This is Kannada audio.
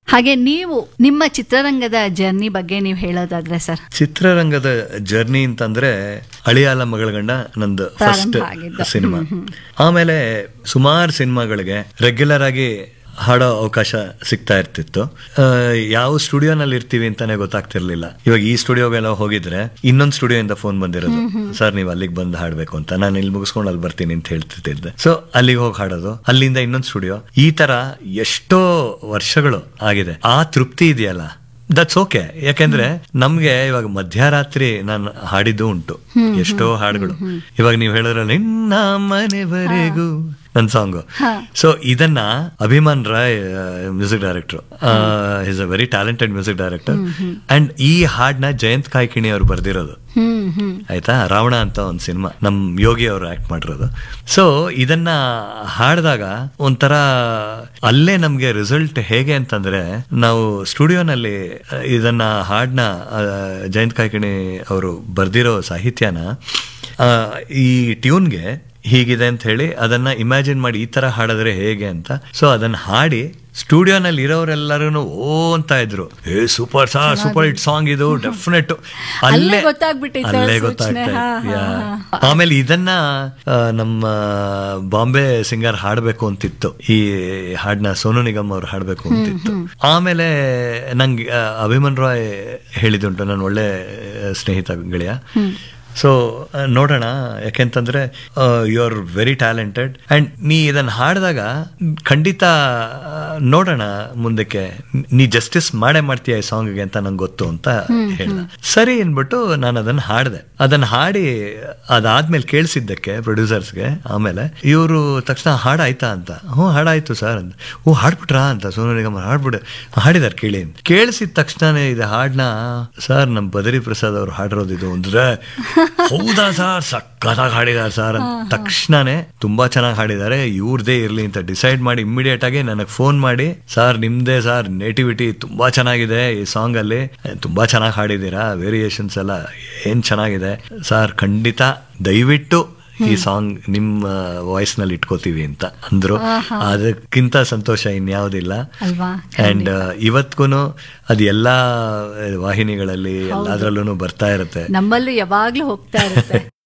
ಹಾಗೆ ನೀವು ನಿಮ್ಮ ಚಿತ್ರರಂಗದ ಜರ್ನಿ ಬಗ್ಗೆ ನೀವು ಹೇಳೋದಾದ್ರೆ ಸರ್ ಚಿತ್ರರಂಗದ ಜರ್ನಿ ಅಂತಂದ್ರೆ ಅಳಿಯಾಲ ಮಗಳ ಗಂಡ ನಂದು ಫಸ್ಟ್ ಪ್ರಾರಂಭ ಆಗಿದ್ದು. ಸಿನಿಮಾ ಆಮೇಲೆ ಸುಮಾರು ಸಿನಿಮಾಗಳಿಗೆ ರೆಗ್ಯುಲರ್ ಆಗಿ ಹಾಡೋ ಅವಕಾಶ ಸಿಗ್ತಾ ಇರ್ತಿತ್ತು ಆ, ಯಾವ ಸ್ಟುಡಿಯೋನಲ್ಲಿ ಇರ್ತೀವಿ ಅಂತಾನೆ ಗೊತ್ತಾಗ್ತಿರ್ಲಿಲ್ಲ ಇವಾಗ ಈ ಸ್ಟುಡಿಯೋಗೆಲ್ಲ ಹೋಗಿದ್ರೆ ಇನ್ನೊಂದು ಸ್ಟುಡಿಯೋಯಿಂದ ಫೋನ್ ಬಂದಿರೋದು ಸರ್ ನೀವು ಅಲ್ಲಿಗೆ ಬಂದು ಹಾಡ್ಬೇಕು ಅಂತ ನಾನು ಇಲ್ಲಿ ಮುಗಿಸ್ಕೊಂಡು ಅಲ್ಲಿ ಬರ್ತೀನಿ ಅಂತ ಹೇಳ್ತಿದ್ದೆ ಸೊ ಅಲ್ಲಿಗೆ ಹೋಗಿ ಹಾಡೋದು ಅಲ್ಲಿಂದ ಇನ್ನೊಂದು ಸ್ಟುಡಿಯೋ ಈ ತರ ಎಷ್ಟೋ ವರ್ಷಗಳು ಆಗಿದೆ ಆ ತೃಪ್ತಿ ಇದೆಯಲ್ಲ ದಟ್ಸ್ ಓಕೆ ಯಾಕೆಂದ್ರೆ ನಮ್ಗೆ ಇವಾಗ ಮಧ್ಯರಾತ್ರಿ ನಾನು ಹಾಡಿದ್ದು ಉಂಟು ಎಷ್ಟೋ ಹಾಡುಗಳು ಇವಾಗ ನೀವು ಹೇಳಿದ್ರೆ ನಿನ್ನ ಮನೆವರೆಗೂ ನನ್ನ ಸಾಂಗು ಸೊ ಇದನ್ನ Abhiman Roy music director is a very talented music director and ಈ ಹಾಡ್ನ ಜಯಂತ್ ಕಾಯ್ಕಿಣಿ ಅವ್ರು ಬರ್ದಿರೋದು ಹ್ಮ್ ಹ್ಮ್ ಆಯ್ತಾ ರಾವಣ ಅಂತ ಒಂದು ಸಿನಿಮಾ ನಮ್ ಯೋಗಿ ಅವರು ಆಕ್ಟ್ ಮಾಡಿರೋದು ಸೊ ಇದನ್ನ ಹಾಡಿದಾಗ ಒಂಥರ ಅಲ್ಲೇ ನಮ್ಗೆ ರಿಸಲ್ಟ್ ಹೇಗೆ ಅಂತಂದ್ರೆ ನಾವು ಸ್ಟುಡಿಯೋನಲ್ಲಿ ಇದನ್ನ ಹಾಡ್ನ ಆ, ಜಯಂತ್ ಕಾಯ್ಕಿಣಿ ಅವರು ಬರ್ದಿರೋ ಸಾಹಿತ್ಯನ ಆ, ಈ ಟ್ಯೂನ್ಗೆ ಹೀಗಿದೆ ಅಂತ ಹೇಳಿ ಅದನ್ನ ಇಮ್ಯಾಜಿನ್ ಮಾಡಿ ಈ ತರ ಹಾಡಿದ್ರೆ ಹೇಗೆ ಅಂತ ಸೊ ಅದನ್ನ ಹಾಡಿ ಸ್ಟುಡಿಯೋನಲ್ಲಿ ಇರೋರೆಲ್ಲರೂ ಓ ಅಂತ ಇದ್ರು ಏ ಸೂಪರ್ ಸಾ ಸೂಪರ್ ಹಿಟ್ ಸಾಂಗ್ ಇದು ಡೆಫಿನೆಟ್ ಅಲ್ಲೇ ಗೊತ್ತಾಗ್ಬಿಟ್ಟಿತ್ತು ಅಲ್ಲೇ ಸೂಚನೆ. ಗೊತ್ತಾಗ್ತಾ ಹಾ, ಇತ್ತು. ಹಾ, ಯಾ. ಆಮೇಲೆ ಇದನ್ನ ಆ, ನಮ್ಮ ಬಾಂಬೆ ಸಿಂಗರ್ ಹಾಡ್ಬೇಕು ಅಂತಿತ್ತು ಈ ಹಾಡ್ನ ಸೋನು ನಿಗಮ್ ಅವ್ರು ಹಾಡ್ಬೇಕು ಅಂತಿತ್ತು ಆಮೇಲೆ ನಂಗೆ ಆ, ಅಭಿಮನ್ ರಾಯ್ ಹೇಳಿದುಂಟು ನನ್ನ ಒಳ್ಳೆ ಆ, ಸ್ನೇಹಿತ ಗೆಳೆಯ ಸೊ ನೋಡೋಣ ಯಾಕೆಂತಂದ್ರೆ you are very talented and ನೀ ಇದನ್ನ ಹಾಡಿದಾಗ ಖಂಡಿತ ಆ, ನೋಡೋಣ ಮುಂದಕ್ಕೆ ನೀ ಜಸ್ಟಿಸ್ ಮಾಡೇ ಮಾಡ್ತೀಯ ಈ ಸಾಂಗ್ಗೆ ಅಂತ ನಂಗೆ ಗೊತ್ತು ಅಂತ ಹೇಳ್ದ ಸರಿ ಅನ್ಬಿಟ್ಟು ನಾನು ಅದನ್ನ ಹಾಡಿದೆ ಅದನ್ನ ಹಾಡಿ ಅದಾದ್ಮೇಲೆ ಕೇಳಿಸಿದ್ದಕ್ಕೆ ಪ್ರೊಡ್ಯೂಸರ್ಸ್ಗೆ ಆಮೇಲೆ ಇವರು ತಕ್ಷಣ ಹಾಡಾಯ್ತಾ ಅಂತ ಹ್ಞೂ ಹಾಡಾಯ್ತು ಸರ್ ಅಂತ ಓ ಹಾಡ್ಬಿಟ್ರಾ ಅಂತ ಸೋನು ನಿಗಮ್ ಹಾಡ್ಬಿಡು ಹಾಡಿದಾರೆ ಕೇಳಿ ಅಂತ ಕೇಳಿಸಿದ ತಕ್ಷಣನೇ ಇದು ಹಾಡ್ನ ಸರ್ ನಮ್ಮ ಬದರಿ ಪ್ರಸಾದ್ ಅವ್ರು ಹಾಡಿರೋದು ಇದು ಅಂದ್ರೆ ಹೌದಾ ಸರ್ ಸಕ್ಕತ್ತಾಗಿ ಹಾಡಿದಾರೆ ಸರ್ ಅಂತ ತಕ್ಷಣನೇ ತುಂಬಾ ಚೆನ್ನಾಗಿ ಹಾಡಿದ್ದಾರೆ ಇವ್ರದೇ ಇರ್ಲಿ ಅಂತ ಡಿಸೈಡ್ ಮಾಡಿ ಇಮಿಡಿಯೇಟ್ ಆಗಿ ನನಗೆ ಫೋನ್ ಮಾಡಿ ಸರ್ ನಿಮ್ದೇ ಸರ್ ನೇಟಿವಿಟಿ ತುಂಬಾ ಚೆನ್ನಾಗಿದೆ ಈ ಸಾಂಗ್ ಅಲ್ಲಿ ತುಂಬಾ ಚೆನ್ನಾಗಿ ಹಾಡಿದ್ದೀರಾ ವೇರಿಯೇಷನ್ಸ್ ಎಲ್ಲ ಏನ್ ಚೆನ್ನಾಗಿದೆ ಸರ್ ಖಂಡಿತ ದಯವಿಟ್ಟು ಈ ಸಾಂಗ್ ನಿಮ್ಮ ವಾಯ್ಸ್ ನಲ್ಲಿ ಇಟ್ಕೋತೀವಿ ಅಂತ ಅಂದ್ರು ಅದಕ್ಕಿಂತ ಸಂತೋಷ ಇನ್ಯಾವುದಿಲ್ಲ ಅಲ್ವಾ ಅಂಡ್ ಇವತ್ಗೂ ಅದು ಎಲ್ಲಾ ವಾಹಿನಿಗಳಲ್ಲಿ ಎಲ್ಲಾದ್ರಲ್ಲೂ ಬರ್ತಾ ಇರುತ್ತೆ ನಮ್ಮಲ್ಲೂ ಯಾವಾಗ್ಲೂ ಹೋಗ್ತಾ ಇರುತ್ತೆ